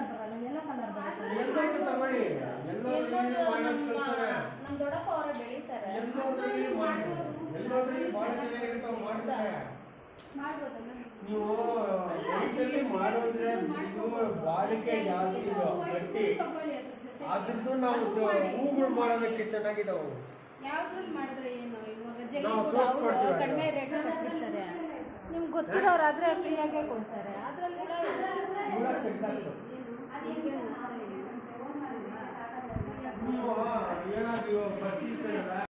ಬರಲ್ಲ yellow colour ಬರುತ್ತೆ ಎಲ್ಲೋದ್ರು ತಗೊಳ್ಳಿ ಎಲ್ಲೋದ್ರಲ್ಲಿ ಮಾಡಸ್ ಕಳ್ಸವ್ರೆ ನಮ್ಮ ದೊಡ್ಡಪ್ಪ ಅವರ ಬೆಳೀತಾರೆ ಎಲ್ಲೋದ್ರಲ್ಲಿ ಮಾಡಿ ಎಲ್ಲೋದ್ರಲ್ಲಿ ಬಹಳ ಚೆನ್ನಾಗಿರ್ತಾವ ಮಾಡ್ತಾರೆ ಮಾಡ್ಬೋದಲ್ಲ ನೀವು ರೈತಲ್ಲಿ ಮಾಡೋದ್ರೆ ಇದು ಬಾಳಿಕೆ ಜಾಸ್ತಿ ಇದು ಗಟ್ಟಿ ಅದ್ರದ್ದು ನಾವು ಹೂಗಳು ಮಾಡೋದಕ್ಕೆ ಚೆನ್ನಾಗಿದಾವು ಯಾವ್ದ್ರಲ್ಲಿ ಮಾಡಿದ್ರೆ ಏನು ಇವಾಗ ನಾವು ಜಲ್ಲಿ ತೋರ್ಸ್ಕೊಡ್ತೀವಿ ಅದು. ಕಡಿಮೆ ರೇಟ್ ಕೊಟ್ಬಿಡ್ತಾರೆ ನಿಮ್ಗೆ ಗೊತ್ತಿರೋರಾದ್ರೆ ಫ್ರೀಯಾಗೆ ಕೊಡ್ತಾರೆ ಅದ್ರಲ್ಲಿ ಹುಳ ಕೆಟ್ಟಾಗ್ತವೆ. ನೀವು ಏನಾದ್ರು ಬರ್ತಿರ್ತಾರಲ್ಲ